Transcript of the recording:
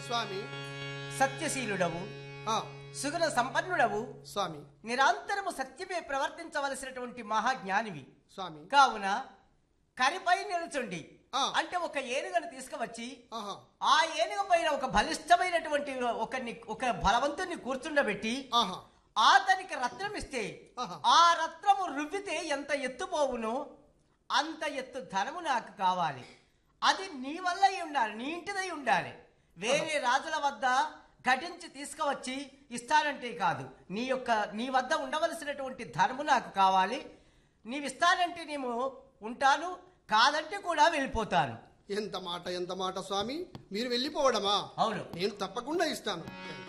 స్వామి సత్యశీలుడవు ఆ, సుగుణ సంపన్నుడవు స్వామి నిరంతరము సత్యమే ప్రవర్తించవలసినటువంటి మహాజ్ఞానివి స్వామి కావున కరిపై నిలుచుండి ఆ. అంటే ఒక ఏనుగను తీసుకువచ్చి ఆహా ఆ ఏనుగ పైన ఒక బలిష్టమైనటువంటి ఒకరిని ఒక బలవంతుని కూర్చుండబెట్టి ఆహా అతనికి రత్నం ఇస్తే ఆహా. ఆ రత్నము రువ్వితే ఎంత ఎత్తు పోవునో అంత ఎత్తు ధనము నాకు కావాలి అది నీ వల్ల అయి ఉండాలి నీ ఇంటిదై ఉండాలి వేరే రాజుల వద్ద ఘటించి తీసుకువచ్చి ఇస్తానంటే కాదు నీ యొక్క నీ వద్ద ఉండవలసినటువంటి ధనము నాకు కావాలి నీవు ఇస్తానంటే నేను ఉంటాను కాదంటే కూడా వెళ్ళిపోతాను ఎంత మాట ఎంత మాట స్వామి మీరు వెళ్ళిపోవడమా అవును నేను తప్పకుండా ఇస్తాను